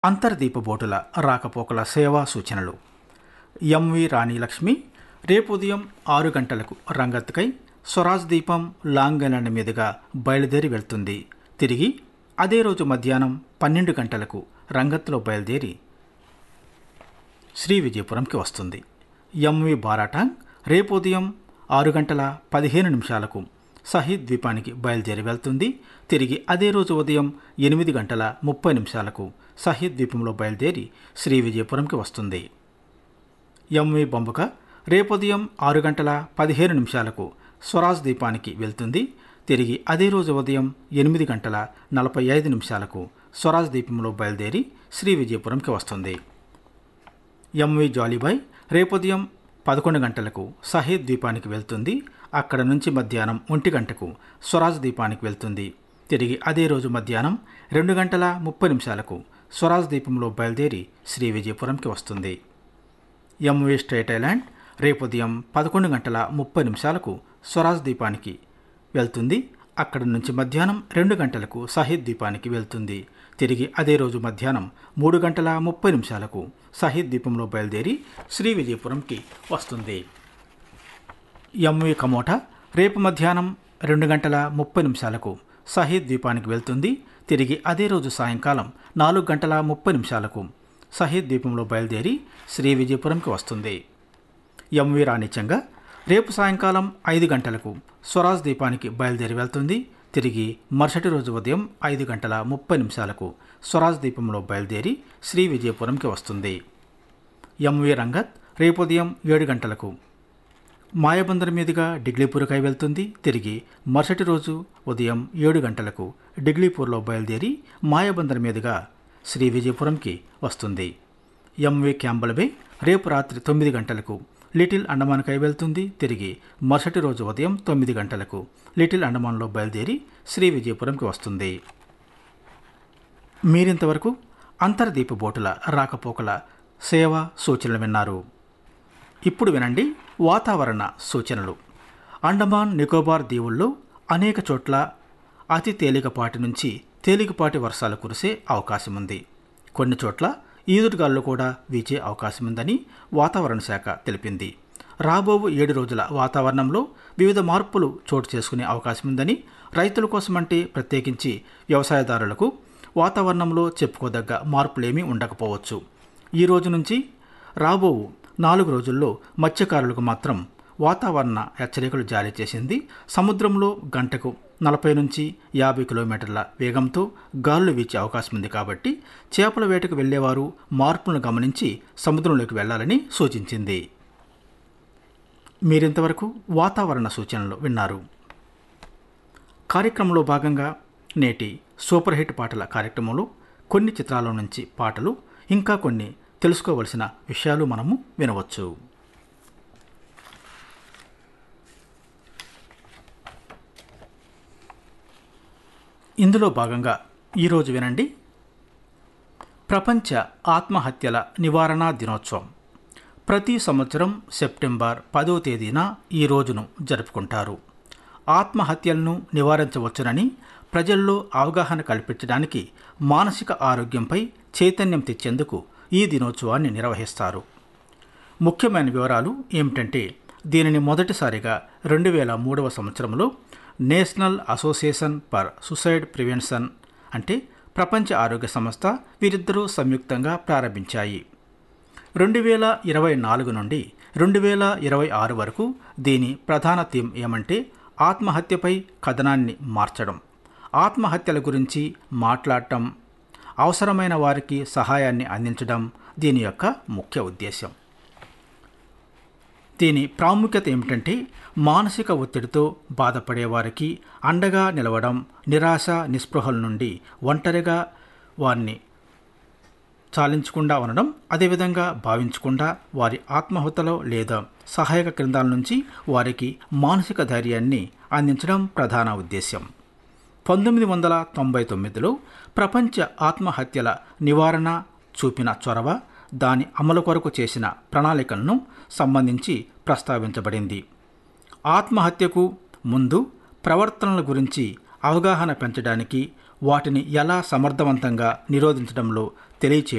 అంతర్దీపబోటుల రాకపోకల సేవా సూచనలు ఎంవి రాణి లక్ష్మి రేపు ఉదయం ఆరు గంటలకు రంగత్కై స్వరాజ్ దీపం లాంగ్ ఐలాండ్ మీదుగా బయలుదేరి వెళ్తుంది తిరిగి అదే రోజు మధ్యాహ్నం పన్నెండు గంటలకు రంగత్లో బయలుదేరి శ్రీ విజయపురంకి వస్తుంది ఎంవి బారాటాంగ్ రేపు ఉదయం ఆరు గంటల పదిహేను నిమిషాలకు సహీద్ ద్వీపానికి బయలుదేరి వెళ్తుంది తిరిగి అదే రోజు ఉదయం ఎనిమిది గంటల ముప్పై నిమిషాలకు సహీద్ ద్వీపంలో బయలుదేరి శ్రీ విజయపురంకి వస్తుంది ఎంవి బొంబక రేపు ఉదయం ఆరు గంటల పదిహేను నిమిషాలకు స్వరాజ్ ద్వీపానికి వెళ్తుంది తిరిగి అదే రోజు ఉదయం ఎనిమిది గంటల నలభై ఐదు నిమిషాలకు స్వరాజ్ ద్వీపంలో బయలుదేరి శ్రీ విజయపురంకి వస్తుంది ఎంవి జాలీబాయ్ రేపు ఉదయం పదకొండు గంటలకు సహీద్ ద్వీపానికి వెళ్తుంది అక్కడ నుంచి మధ్యాహ్నం ఒంటి గంటకు స్వరాజ్ ద్వీపానికి వెళ్తుంది తిరిగి అదే రోజు మధ్యాహ్నం రెండు గంటల ముప్పై నిమిషాలకు స్వరాజ్ ద్వీపంలో బయలుదేరి శ్రీ విజయపురంకి వస్తుంది ఎంవి స్ట్రేట్ ఐలాండ్ రేపు ఉదయం పదకొండు గంటల ముప్పై నిమిషాలకు స్వరాజ్ ద్వీపానికి వెళ్తుంది అక్కడి నుంచి మధ్యాహ్నం రెండు గంటలకు సహీద్ ద్వీపానికి వెళ్తుంది తిరిగి అదే రోజు మధ్యాహ్నం మూడు గంటల ముప్పై నిమిషాలకు సహీద్ ద్వీపంలో బయలుదేరి శ్రీ విజయపురంకి వస్తుంది ఎంవి కమోటా రేపు మధ్యాహ్నం రెండు గంటల ముప్పై నిమిషాలకు సహీద్ ద్వీపానికి వెళ్తుంది తిరిగి అదే రోజు సాయంకాలం నాలుగు గంటల ముప్పై నిమిషాలకు సహీద్ ద్వీపంలో బయలుదేరి శ్రీ విజయపురంకి వస్తుంది ఎంవి రాణిచంగా రేపు సాయంకాలం ఐదు గంటలకు స్వరాజ్ ద్వీపానికి బయలుదేరి వెళ్తుంది తిరిగి మరుసటి రోజు ఉదయం ఐదు గంటల ముప్పై నిమిషాలకు స్వరాజ్ ద్వీపంలో బయలుదేరి శ్రీ విజయపురంకి వస్తుంది ఎంవి రంగత్ రేపు ఉదయం ఏడు గంటలకు మాయబందర్ మీదుగా డిగ్లీపూర్కై వెళ్తుంది తిరిగి మరుసటి రోజు ఉదయం ఏడు గంటలకు డిగ్లీపూర్లో బయలుదేరి మాయబందర్ మీదుగా శ్రీ విజయపురంకి వస్తుంది ఎంవి క్యాంబల్ బే రేపు రాత్రి తొమ్మిది గంటలకు లిటిల్ అండమాన్కై వెళ్తుంది తిరిగి మరుసటి రోజు ఉదయం తొమ్మిది గంటలకు లిటిల్ అండమాన్లో బయలుదేరి శ్రీ విజయపురంకి వస్తుంది మీరింతవరకు అంతర్దీప బోటుల రాకపోకల సేవ సూచనలు విన్నారు ఇప్పుడు వినండి వాతావరణ సూచనలు అండమాన్ నికోబార్ దీవుల్లో అనేక చోట్ల అతి తేలికపాటి నుంచి తేలికపాటి వర్షాలు కురిసే అవకాశం ఉంది కొన్ని చోట్ల ఈదురుగాలు కూడా వీచే అవకాశం ఉందని వాతావరణ శాఖ తెలిపింది రాబో ఏడు రోజుల వాతావరణంలో వివిధ మార్పులు చోటు చేసుకునే అవకాశం ఉందని రైతుల కోసమంటే ప్రత్యేకించి వ్యవసాయదారులకు వాతావరణంలో చెప్పుకోదగ్గ మార్పులేమీ ఉండకపోవచ్చు ఈ రోజు నుంచి రాబో నాలుగు రోజుల్లో మత్స్యకారులకు మాత్రం వాతావరణ హెచ్చరికలు జారీ చేసింది సముద్రంలో గంటకు నలభై నుంచి యాభై కిలోమీటర్ల వేగంతో గాలులు వీచే అవకాశం ఉంది కాబట్టి చేపల వేటకు వెళ్లేవారు మార్పులను గమనించి సముద్రంలోకి వెళ్లాలని సూచించింది మీరింతవరకు వాతావరణ సూచనలు విన్నారు కార్యక్రమంలో భాగంగా నేటి సూపర్ హిట్ పాటల కార్యక్రమంలో కొన్ని చిత్రాల నుంచి పాటలు ఇంకా కొన్ని తెలుసుకోవలసిన విషయాలు మనము వినవచ్చు ఇందులో భాగంగా ఈరోజు వినండి ప్రపంచ ఆత్మహత్యల నివారణ దినోత్సవం ప్రతి సంవత్సరం సెప్టెంబర్ పదో తేదీన ఈ రోజును జరుపుకుంటారు ఆత్మహత్యలను నివారించవచ్చునని ప్రజల్లో అవగాహన కల్పించడానికి మానసిక ఆరోగ్యంపై చైతన్యం తెచ్చేందుకు ఈ దినోత్సవాన్ని నిర్వహిస్తారు ముఖ్యమైన వివరాలు ఏమిటంటే దీనిని మొదటిసారిగా రెండు వేల మూడవ సంవత్సరంలో national association for suicide prevention అంటే ప్రపంచ ఆరోగ్య సంస్థ వీరిద్దరూ సంయుక్తంగా ప్రారంభించాయి రెండు వేల ఇరవై నాలుగు నుండి రెండు వేల ఇరవై ఆరు వరకు దీని ప్రధాన థీమ్ ఏమంటే ఆత్మహత్యపై కథనాన్ని మార్చడం ఆత్మహత్యల గురించి మాట్లాడటం అవసరమైన వారికి సహాయాన్ని అందించడం దీని యొక్క ముఖ్య ఉద్దేశం దీని ప్రాముఖ్యత ఏమిటంటే మానసిక ఒత్తిడితో బాధపడే వారికి అండగా నిలవడం నిరాశ నిస్పృహల నుండి ఒంటరిగా వారిని చాలించకుండా ఉండడం అదేవిధంగా భావించకుండా వారి ఆత్మహత్యలో లేదా సహాయక కేంద్రాల నుంచి వారికి మానసిక ధైర్యాన్ని అందించడం ప్రధాన ఉద్దేశ్యం పంతొమ్మిది వందల తొంభై తొమ్మిదిలో ప్రపంచ ఆత్మహత్యల నివారణ చూపిన చొరవ దాని అమలు కొరకు చేసిన ప్రణాళికలను సంబంధించి ప్రస్తావించబడింది ఆత్మహత్యకు ముందు ప్రవర్తనల గురించి అవగాహన పెంచడానికి వాటిని ఎలా సమర్థవంతంగా నిరోధించడంలో తెలియచే